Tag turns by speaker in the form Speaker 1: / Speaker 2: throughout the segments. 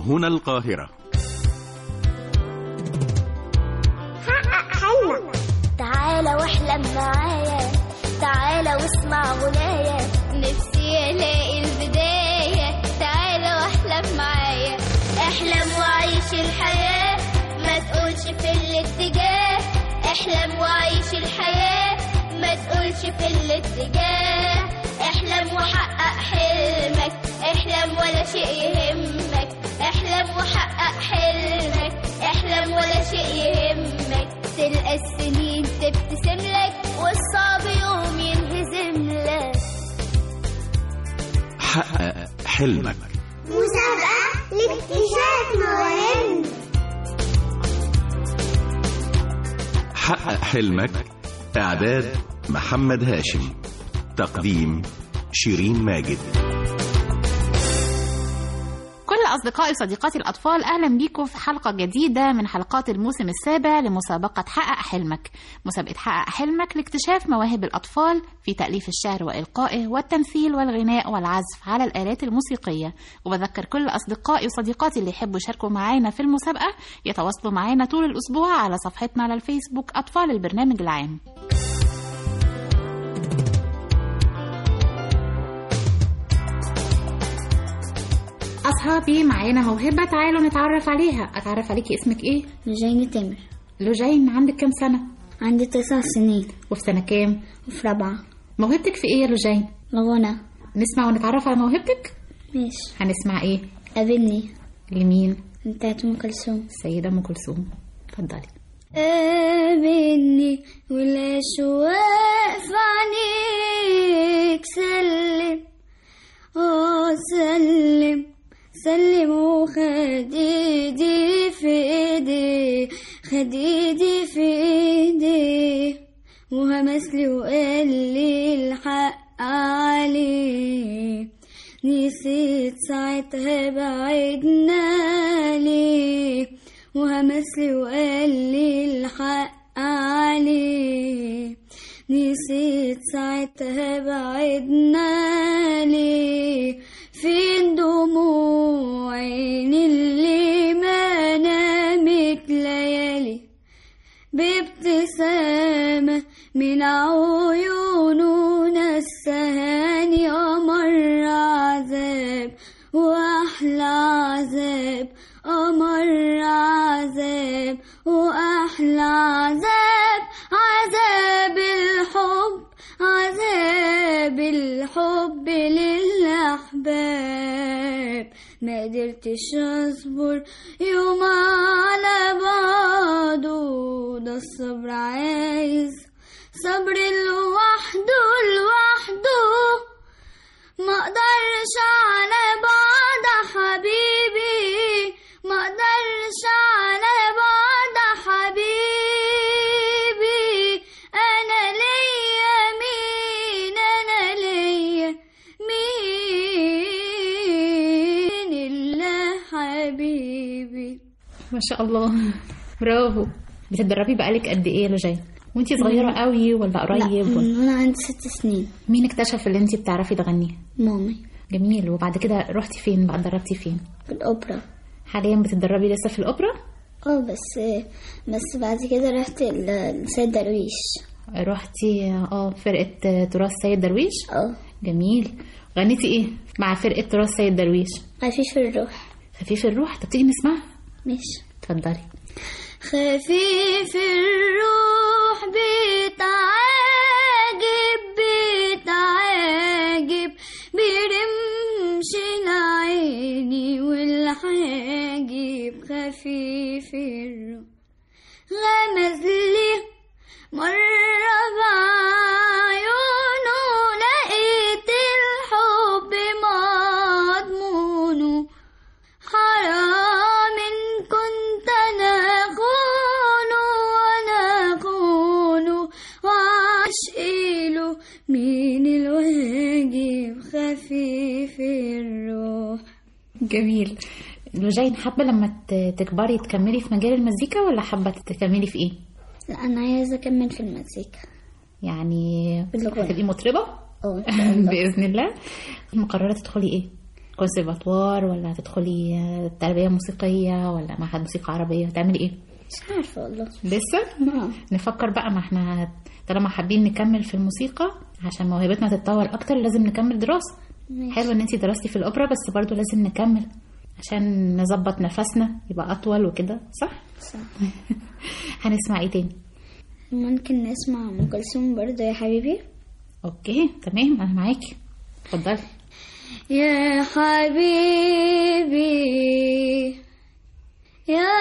Speaker 1: هنا القاهرة
Speaker 2: حقق حلمك تعالى واحلم معايا تعالى واسمع غنايا نفسي الاقي البداية تعالى واحلم معايا احلم وعيش الحياة ما تقولش في الاتجاه احلم وعيش الحياة ما تقولش في الاتجاه احلم وحقق حلمك احلم ولا شيء يهمك احلم وحقق حلمك احلم ولا شيء يهمك تلقى السنين تبتسم لك والصعب يوم ينهزم لك
Speaker 1: حقق حلمك
Speaker 2: مسابقة لاكتشاف مواهب
Speaker 1: حقق حلمك إعداد محمد هاشم تقديم شيرين ماجد
Speaker 3: كل أصدقائي وصديقاتي الأطفال أهلا بيكم في حلقة جديدة من حلقات الموسم السابع لمسابقة حقق حلمك مسابقة حقق حلمك لاكتشاف مواهب الأطفال في تأليف الشعر وإلقائه والتمثيل والغناء والعزف على الآلات الموسيقية وبذكر كل أصدقائي وصديقاتي اللي يحبوا يشاركوا معانا في المسابقة يتواصلوا معانا طول الأسبوع على صفحتنا على الفيسبوك أطفال البرنامج العام أصحابي معانا موهبة تعالوا نتعرف عليها أتعرف عليكي اسمك إيه؟
Speaker 2: جيني تامر
Speaker 3: لوجين عندك كام سنة؟
Speaker 2: عندي تسع سنين
Speaker 3: وفي سنة كام؟
Speaker 2: وفي رابعة
Speaker 3: موهبتك في إيه يا لوجين؟
Speaker 2: الغنى
Speaker 3: نسمع ونتعرف على موهبتك؟
Speaker 2: ماشي
Speaker 3: هنسمع إيه؟
Speaker 2: قابلني
Speaker 3: لمين؟
Speaker 2: بتاعت أم كلثوم
Speaker 3: السيدة أم كلثوم اتفضلي
Speaker 2: قابلني والأشواق في عينيك سلم اه سلم سلم وخديدي في ايدي خديدي في ايدي وهمسلي وقال لي الحق عليه نسيت ساعتها بعدنا ليه وهمسلي وقال لي الحق عليه نسيت ساعتها بعدنا ليه فين دموع عيني اللي ما نامت ليالي بابتسامة من عيونه نسهاني أمر عذاب وأحلى عذاب أمر عذاب وأحلى عذاب عذاب الحب عذاب الحب للأحباب ما قدرتش أصبر يوم على بعضه ده الصبر عايز صبر لوحده لوحده ما اقدرش على بعض حبيبي ما اقدرش على بعض حبيبي انا ليا مين انا ليا مين الا حبيبي
Speaker 3: ما شاء الله برافو بتتدربي بقالك قد إيه يا لوجين؟ وانتي صغيرة قوي ولا قريب؟
Speaker 2: من
Speaker 3: ولا-
Speaker 2: وانا عندي ست سنين
Speaker 3: مين اكتشف اللي انتي بتعرفي تغني؟
Speaker 2: مامي
Speaker 3: جميل وبعد كده رحتي فين بقى اتدربتي فين؟
Speaker 2: في الاوبرا
Speaker 3: حاليا بتتدربي لسه في الأوبرا؟
Speaker 2: اه بس بس بعد كده رحت ل- لسيد درويش
Speaker 3: رحتي اه فرقة تراث سيد درويش؟
Speaker 2: اه
Speaker 3: جميل غنيتي ايه مع فرقة تراث سيد درويش
Speaker 2: خفيف الروح
Speaker 3: خفيف الروح طب تيجي نسمعها
Speaker 2: ماشي
Speaker 3: اتفضلي
Speaker 2: خفيف الروح بتعاجب بتعاجب برمش العيني والحاجب خفيف الروح غمز لي مرة بعيونه لقيت الحب مضمونه حرام إن كنت أنا أخونه وأنا أخونه وعشقيله مين الواجب خفيف الروح
Speaker 3: جميل لوجين حابة لما ت- تكبري تكملي في مجال المزيكا ولا حابة تكملي في ايه؟
Speaker 2: لا أنا عايزة أكمل في المزيكا
Speaker 3: يعني
Speaker 2: بالغنى.
Speaker 3: هتبقي مطربة؟
Speaker 2: اه إن شاء الله
Speaker 3: بإذن الله مقررة تدخلي ايه؟ كونسرفاتوار ولا هتدخلي آه، تربيه موسيقيه ولا معهد موسيقى عربيه هتعملي ايه
Speaker 2: مش عارفة والله
Speaker 3: لسه
Speaker 2: آه.
Speaker 3: نفكر بقى ما احنا طالما حابين نكمل في الموسيقى عشان موهبتنا تتطور اكتر لازم نكمل دراسه
Speaker 2: ماشي.
Speaker 3: حلو ان انت درستي في الاوبرا بس برضو لازم نكمل عشان نظبط نفسنا يبقى اطول وكده صح
Speaker 2: صح
Speaker 3: هنسمع ايه تاني
Speaker 2: ممكن نسمع أم كلثوم برضه يا حبيبي
Speaker 3: اوكي تمام انا معاكي اتفضلي
Speaker 2: يا حبيبي يا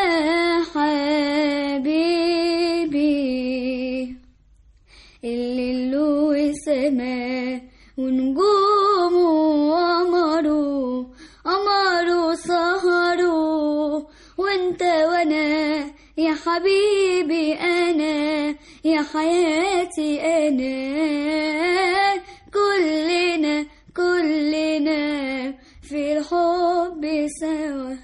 Speaker 2: حبيبي اللي له سما ونجومه وقمره قمره سهره وانت وانا يا حبيبي انا يا حياتي انا كلنا كلنا في الحب سوا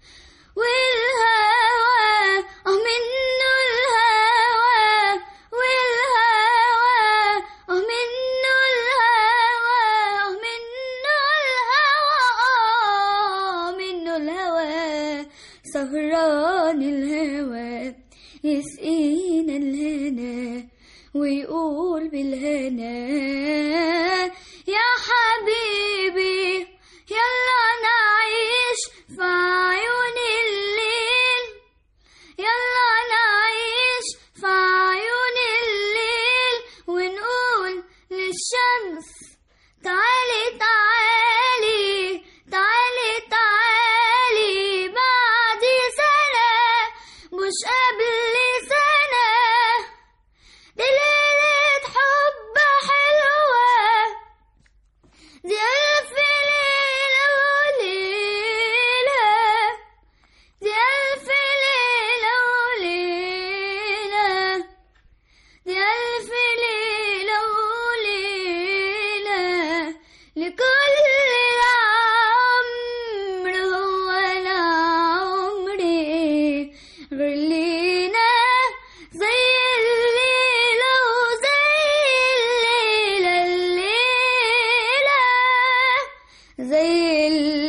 Speaker 2: والهوى اه منه الهوى والهوى اه منه الهوى اه منه الهوى اه منه الهوى سهران الهوى يسقينا الهنا ويقول بالهنا يا حبيبي يلا نعيش في عيون الليل يلا نعيش في عيون الليل ونقول للشمس تعالي تعالي تعالي تعالي بعد سنة مش قبل سنة دي ليلة حب حلوة دي ألف ليلة وليلة دي ألف ليلة وليلة دي ألف ليلة وليلة لكل العمر هو العمر غير لينا زي الليلة وزي الليلة الليلة زي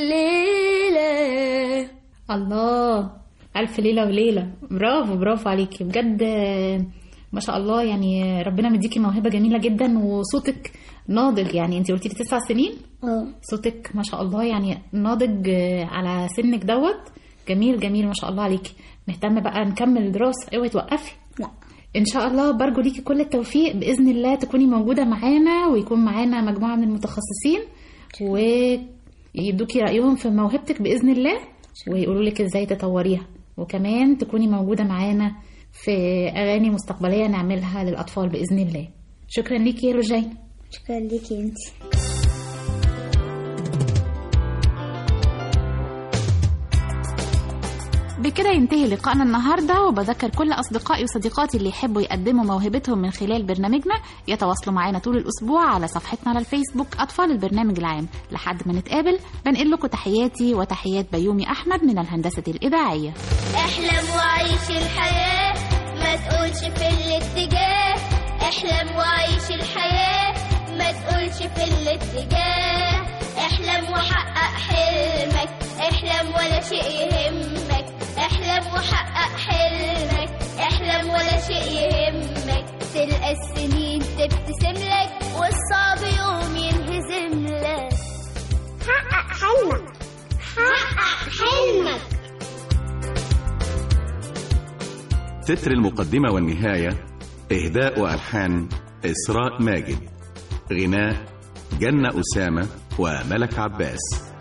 Speaker 2: الليلة
Speaker 3: الله ألف ليلة وليلة برافو برافو عليكي بجد آه، ما شاء الله يعني ربنا مديكي موهبة جميلة جدا وصوتك ناضج يعني انت قلتي لي تسع سنين
Speaker 2: اه
Speaker 3: صوتك ما شاء الله يعني ناضج آه، على سنك دوت جميل جميل ما شاء الله عليكي نهتم بقى نكمل دراسة اوعي توقفي
Speaker 2: لا
Speaker 3: ان شاء الله برجو ليكي كل التوفيق باذن الله تكوني موجوده معانا ويكون معانا مجموعه من المتخصصين ويدوكي رايهم في موهبتك باذن الله ويقولوا لك ازاي تطوريها وكمان تكوني موجوده معانا في اغاني مستقبليه نعملها للاطفال باذن الله شكرا ليكي يا روجين
Speaker 2: شكرا ليكي انتي
Speaker 3: بكده ينتهي لقائنا النهارده وبذكر كل اصدقائي وصديقاتي اللي يحبوا يقدموا موهبتهم من خلال برنامجنا يتواصلوا معانا طول الاسبوع على صفحتنا على الفيسبوك اطفال البرنامج العام لحد ما نتقابل بنقل لكم تحياتي وتحيات بيومي احمد من الهندسه الاذاعيه
Speaker 4: احلم وعيش الحياة ما تقولش في الاتجاه احلم وعيش الحياة ما تقولش في الاتجاه احلم وحقق حلمك احلم ولا شيء يهمك احلم وحقق حلمك احلم ولا شيء يهمك تلقى السنين تبتسم لك والصعب يوم ينهزم لك حقق حلمك حقق حلمك
Speaker 1: تتر المقدمة والنهاية إهداء وألحان إسراء ماجد غناء جنة أسامة وملك عباس